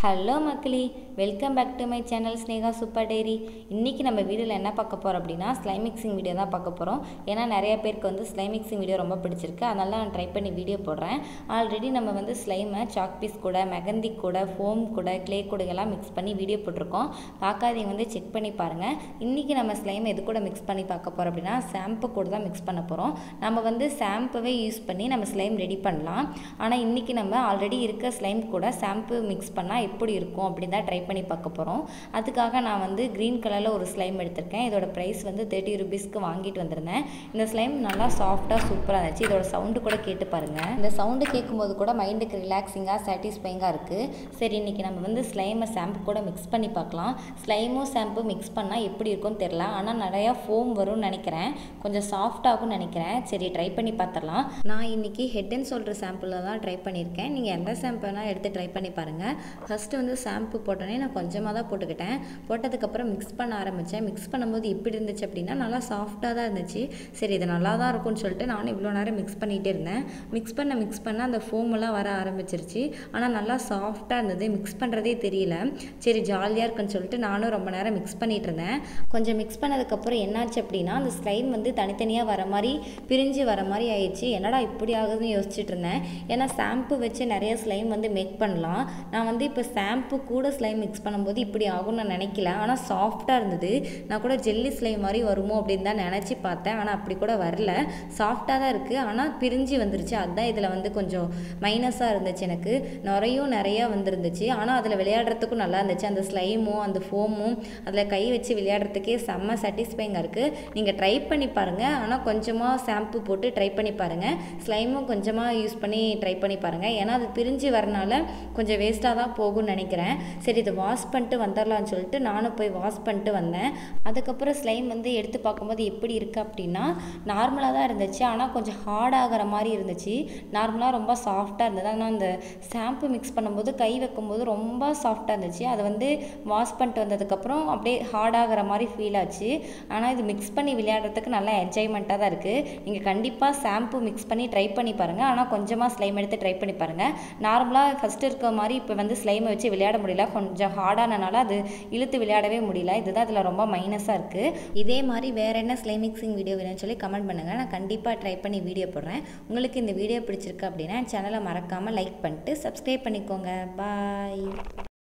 hello மக்களே welcome back to my channel Sneha super diary இன்றைக்கி நம்ம வீடியோவில் என்ன பார்க்க போகிறோம் அப்படின்னா ஸ்லை மிக்சிங் வீடியோ தான் பார்க்க போகிறோம் ஏன்னா நிறைய பேருக்கு வந்து ஸ்லை மிக்சிங் வீடியோ ரொம்ப பிடிச்சிருக்கு அதனால நான் ட்ரை பண்ணி வீடியோ போடுறேன் ஆல்ரெடி நம்ம வந்து ஸ்லைமை சாக் பீஸ் கூட மெகந்தி கூட ஃபோம் கூட க்ளே கூட எல்லாம் மிக்ஸ் பண்ணி வீடியோ போட்டிருக்கோம் பார்க்காதீங்க வந்து செக் பண்ணி பாருங்கள் இன்றைக்கி நம்ம ஸ்லைம் எது கூட மிக்ஸ் பண்ணி பார்க்க போகிறோம் அப்படின்னா ஷாம்பு கூட தான் மிக்ஸ் பண்ண போகிறோம் நம்ம வந்து ஷாம்புவே யூஸ் பண்ணி நம்ம ஸ்லைம் ரெடி பண்ணலாம் ஆனால் இன்றைக்கி நம்ம ஆல்ரெடி இருக்க ஸ்லைம் கூட ஷாம்பு மிக்ஸ் பண்ணால் எப்படி இருக்கும் அப்படின்னு தான் ட்ரை பண்ணி பார்க்க போகிறோம் அதுக்காக நான் வந்து க்ரீன் கலரில் ஒரு ஸ்லைம் எடுத்திருக்கேன் இதோட ப்ரைஸ் வந்து தேர்ட்டி ருபீஸ்க்கு வாங்கிட்டு வந்திருந்தேன் இந்த ஸ்லைம் நல்லா சாஃப்டாக சூப்பராக இருந்துச்சு இதோட சவுண்டு கூட கேட்டு பாருங்கள் இந்த சவுண்டு கேட்கும்போது கூட மைண்டுக்கு ரிலாக்ஸிங்காக சாட்டிஸ்ஃபைங்காக இருக்குது சரி இன்றைக்கி நம்ம வந்து ஸ்லைமை ஷாம்பு கூட மிக்ஸ் பண்ணி பார்க்கலாம் ஸ்லைமும் ஷாம்பு மிக்ஸ் பண்ணால் எப்படி இருக்கும்னு தெரில ஆனால் நிறையா ஃபோம் வரும்னு நினைக்கிறேன் கொஞ்சம் சாஃப்டாகும்னு நினைக்கிறேன் சரி ட்ரை பண்ணி பார்த்துடலாம் நான் இன்றைக்கி ஹெட் அண்ட் ஷோல்டர் ஷாம்பிளில் தான் ட்ரை பண்ணியிருக்கேன் நீங்கள் எந்த ஷாம்பு வேணால் எடுத்து ட்ரை பண்ணி பாருங்கள் ஃபஸ்ட்டு வந்து ஷாம்பு போட்டோன்னே நான் கொஞ்சமாக தான் போட்டுக்கிட்டேன் போட்டதுக்கப்புறம் மிக்ஸ் பண்ண ஆரம்பித்தேன் மிக்ஸ் பண்ணும்போது எப்படி இருந்துச்சு அப்படின்னா நல்லா சாஃப்டாக தான் இருந்துச்சு சரி இது நல்லா தான் இருக்கும்னு சொல்லிட்டு நானும் இவ்வளோ நேரம் மிக்ஸ் பண்ணிகிட்டே இருந்தேன் மிக்ஸ் பண்ண மிக்ஸ் பண்ண அந்த ஃபோமெல்லாம் வர ஆரம்பிச்சிருச்சு ஆனால் நல்லா சாஃப்டாக இருந்தது மிக்ஸ் பண்ணுறதே தெரியல சரி ஜாலியாக இருக்குன்னு சொல்லிட்டு நானும் ரொம்ப நேரம் மிக்ஸ் பண்ணிகிட்டு இருந்தேன் கொஞ்சம் மிக்ஸ் பண்ணதுக்கப்புறம் என்னாச்சு அப்படின்னா அந்த ஸ்லைம் வந்து தனித்தனியாக வர மாதிரி பிரிஞ்சு வர மாதிரி ஆயிடுச்சு என்னடா இப்படி ஆகுதுன்னு யோசிச்சுட்டு இருந்தேன் ஏன்னா ஷாம்பு வச்சு நிறைய ஸ்லைம் வந்து மேக் பண்ணலாம் நான் வந்து இப்போ ஷாம்பு கூட ஸ்லைம் மிக்ஸ் பண்ணும்போது இப்படி ஆகும்னு நான் நினைக்கல ஆனால் சாஃப்டாக இருந்தது நான் கூட ஜெல்லி ஸ்லைம் மாதிரி வருமோ அப்படின்னு தான் நினச்சி பார்த்தேன் ஆனால் அப்படி கூட வரல சாஃப்டாக தான் இருக்குது ஆனால் பிரிஞ்சு வந்துருச்சு அதுதான் இதில் வந்து கொஞ்சம் மைனஸாக இருந்துச்சு எனக்கு நிறையும் நிறையா வந்துருந்துச்சு ஆனால் அதில் விளையாடுறதுக்கும் நல்லா இருந்துச்சு அந்த ஸ்லைமும் அந்த ஃபோமும் அதில் கை வச்சு விளையாடுறதுக்கே செம்ம சாட்டிஸ்ஃபைங்காக இருக்குது நீங்கள் ட்ரை பண்ணி பாருங்கள் ஆனால் கொஞ்சமாக ஷாம்பு போட்டு ட்ரை பண்ணி பாருங்கள் ஸ்லைமும் கொஞ்சமாக யூஸ் பண்ணி ட்ரை பண்ணி பாருங்கள் ஏன்னா அது பிரிஞ்சு வரனால கொஞ்சம் வேஸ்ட்டாக தான் போகும்னு நினைக்கிறேன் சரி இதை வாஷ் பண்ணிட்டு வந்துடலாம்னு சொல்லிட்டு நானும் போய் வாஷ் பண்ணிட்டு வந்தேன் அதுக்கப்புறம் ஸ்லைம் வந்து எடுத்து பார்க்கும்போது எப்படி இருக்குது அப்படின்னா நார்மலாக தான் இருந்துச்சு ஆனால் கொஞ்சம் ஹார்ட் ஆகிற மாதிரி இருந்துச்சு நார்மலாக ரொம்ப சாஃப்டாக இருந்தது ஆனால் அந்த ஷாம்பு மிக்ஸ் பண்ணும்போது கை வைக்கும்போது ரொம்ப சாஃப்டாக இருந்துச்சு அதை வந்து வாஷ் பண்ணிட்டு வந்ததுக்கப்புறம் அப்படியே ஹார்ட் ஆகிற மாதிரி ஃபீல் ஆச்சு ஆனால் இது மிக்ஸ் பண்ணி விளையாடுறதுக்கு நல்லா என்ஜாய்மெண்ட்டாக தான் இருக்குது நீங்கள் கண்டிப்பாக ஷாம்பு மிக்ஸ் பண்ணி ட்ரை பண்ணி பாருங்கள் ஆனால் கொஞ்சமாக ஸ்லைம் எடுத்து ட்ரை பண்ணி பாருங்கள் நார்மலாக ஃபஸ்ட்டு இருக்க மாதிரி இப்போ வந்து ஸ்லைமை வச்சு விளையாட முடியல கொஞ்சம் ஹார்டானனால அது இழுத்து விளையாடவே முடியல இதுதான் இதில் ரொம்ப மைனஸாக இருக்குது இதே மாதிரி வேறு என்ன ஸ்லை மிக்சிங் வீடியோ வேணும்னு சொல்லி கமெண்ட் பண்ணுங்கள் நான் கண்டிப்பாக ட்ரை பண்ணி வீடியோ போடுறேன் உங்களுக்கு இந்த வீடியோ பிடிச்சிருக்கு அப்படின்னா சேனலை மறக்காமல் லைக் பண்ணிட்டு சப்ஸ்கிரைப் பண்ணிக்கோங்க பாய்